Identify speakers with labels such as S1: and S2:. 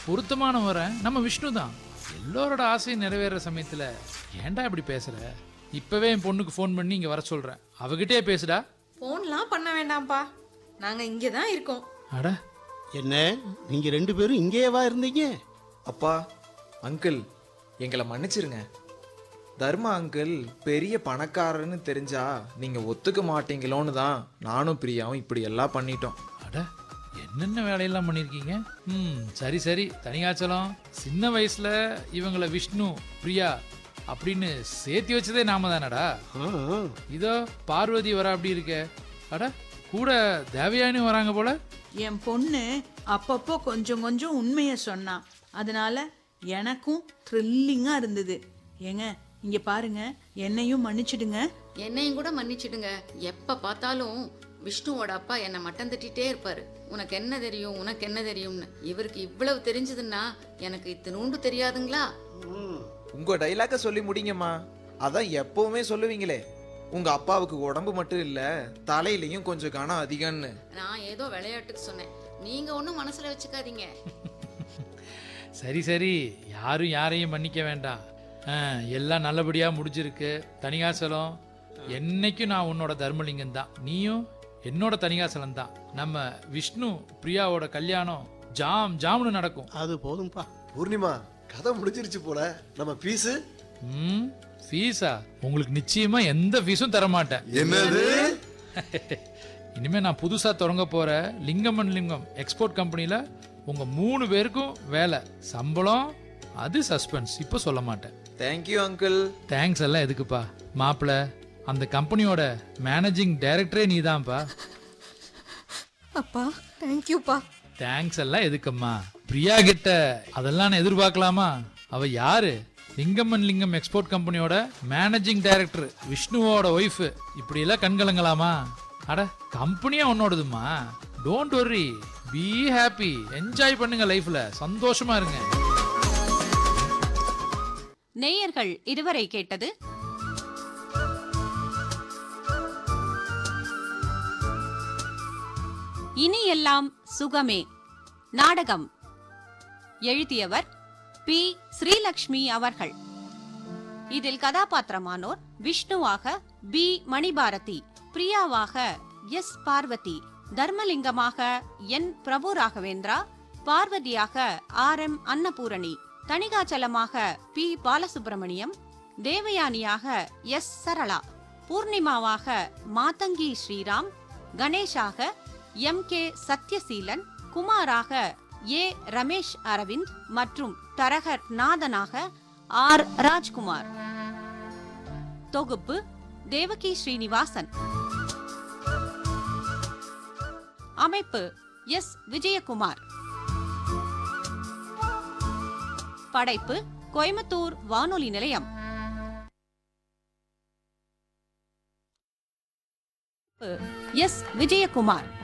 S1: பொருத்தமான வரன் நம்ம விஷ்ணு தான் எல்லோரோட ஆசையும் நிறைவேற சமயத்துல ஏன்டா இப்படி பேசுற இப்பவே என் பொண்ணுக்கு ஃபோன் பண்ணி இங்க வர சொல்றேன் அவகிட்டே பேசுடா
S2: ஃபோன்லாம் பண்ண வேண்டாம்ப்பா நாங்க இங்கே தான் இருக்கோம்
S1: அட
S3: என்ன நீங்க ரெண்டு பேரும் இங்கேயேவா இருந்தீங்க
S4: அப்பா அங்கிள் எங்களை மன்னிச்சிருங்க தர்மா அங்கிள் பெரிய பணக்காரன்னு தெரிஞ்சா நீங்க ஒத்துக்க மாட்டீங்களோன்னு தான் நானும் பிரியாவும் இப்படி எல்லாம் பண்ணிட்டோம்
S1: அட என்னென்ன வேலையெல்லாம் பண்ணியிருக்கீங்க ம் சரி சரி தனியாச்சலம் சின்ன வயசுல இவங்கள விஷ்ணு பிரியா அப்படின்னு சேர்த்தி வச்சதே நாம தானடா
S3: ஆ, ஆ.
S1: இதோ பார்வதி வர அப்படி இருக்க அட கூட தேவயானி வராங்க போல
S5: என் பொண்ணு அப்பப்போ கொஞ்சம் கொஞ்சம் உண்மையை சொன்னா அதனால எனக்கும் த்ரில்லிங்கா இருந்தது ஏங்க இங்க பாருங்க என்னையும் மன்னிச்சிடுங்க
S6: என்னையும் கூட மன்னிச்சிடுங்க எப்ப பார்த்தாலும் விஷ்ணுவோட அப்பா என்னை மட்டம் தட்டிட்டே இருப்பாரு உனக்கு என்ன தெரியும் உனக்கு என்ன தெரியும்னு இவருக்கு இவ்வளவு தெரிஞ்சதுன்னா எனக்கு இத்தினூண்டு தெரியாதுங்களா
S4: உங்க டைலாக்க சொல்லி முடிங்கம்மா அதான் எப்பவுமே சொல்லுவீங்களே உங்க அப்பாவுக்கு உடம்பு மட்டும் இல்ல தலையிலயும் கொஞ்சம் கனம் அதிகம்னு
S6: நான் ஏதோ விளையாட்டுக்கு சொன்னேன் நீங்க ஒன்றும் மனசுல வச்சுக்காதீங்க
S1: சரி சரி யாரும் யாரையும் மன்னிக்க வேண்டாம் ஆ, எல்லாம் நல்லபடியா முடிஞ்சிருக்கு தனிகாசலம் என்னைக்கும் நான் உன்னோட தர்மலிங்கம் தான் நீயும் என்னோட தனிகாசலம் தான் நம்ம விஷ்ணு பிரியாவோட கல்யாணம் ஜாம் ஜாம்னு நடக்கும்
S3: அது போதும்பா
S7: பூர்ணிமா கதை முடிஞ்சிருச்சு போல நம்ம பீஸு
S1: ம் ஃபீஸா உங்களுக்கு நிச்சயமா எந்த ஃபீஸும் தர மாட்டேன்
S7: என்னது
S1: இனிமே நான் புதுசா தொடங்க போற லிங்கம் அண்ட் லிங்கம் எக்ஸ்போர்ட் கம்பெனில உங்க மூணு பேருக்கும் வேலை சம்பளம் அது சஸ்பென்ஸ் இப்போ சொல்ல மாட்டேன்
S4: தேங்க்யூ அங்கிள்
S1: தேங்க்ஸ் எல்லாம் எதுக்குப்பா மாப்பிள அந்த கம்பெனியோட மேனேஜிங் டைரக்டரே நீதான்ப்பா
S2: அப்பா தேங்க்யூப்பா
S1: தேங்க்ஸ் எல்லாம் எதுக்கம்மா பிரியா கிட்ட அதெல்லாம் நான் எதிர்பார்க்கலாமா அவ யாரு லிங்கம் அண்ட் லிங்கம் எக்ஸ்போர்ட் கம்பெனியோட மேனேஜிங் டைரக்டர் விஷ்ணுவோட ஒய்ஃப் இப்படி எல்லாம் கண்கலங்கலாமா அட கம்பெனியா உன்னோடதுமா டோன்ட் worry பி ஹாப்பி என்ஜாய் பண்ணுங்க லைஃப்ல சந்தோஷமா இருங்க
S8: நேயர்கள் இதுவரை கேட்டது இனி எல்லாம் சுகமே நாடகம் எழுதியவர் பி ஸ்ரீலக்ஷ்மி அவர்கள் இதில் கதாபாத்திரமானோர் விஷ்ணுவாக பி மணிபாரதி பிரியாவாக எஸ் பார்வதி தர்மலிங்கமாக என் பிரபு ராகவேந்திரா பார்வதியாக ஆர் எம் அன்னபூரணி தணிகாச்சலமாக பி பாலசுப்பிரமணியம் தேவயானியாக எஸ் சரளா பூர்ணிமாவாக மாதங்கி ஸ்ரீராம் கணேஷாக எம் கே சத்யசீலன் குமாராக ஏ ரமேஷ் அரவிந்த் மற்றும் தரகர் நாதனாக ஆர் ராஜ்குமார் தொகுப்பு தேவகி ஸ்ரீனிவாசன் அமைப்பு எஸ் விஜயகுமார் படைப்பு கோயம்புத்தூர் வானொலி நிலையம் எஸ் விஜயகுமார்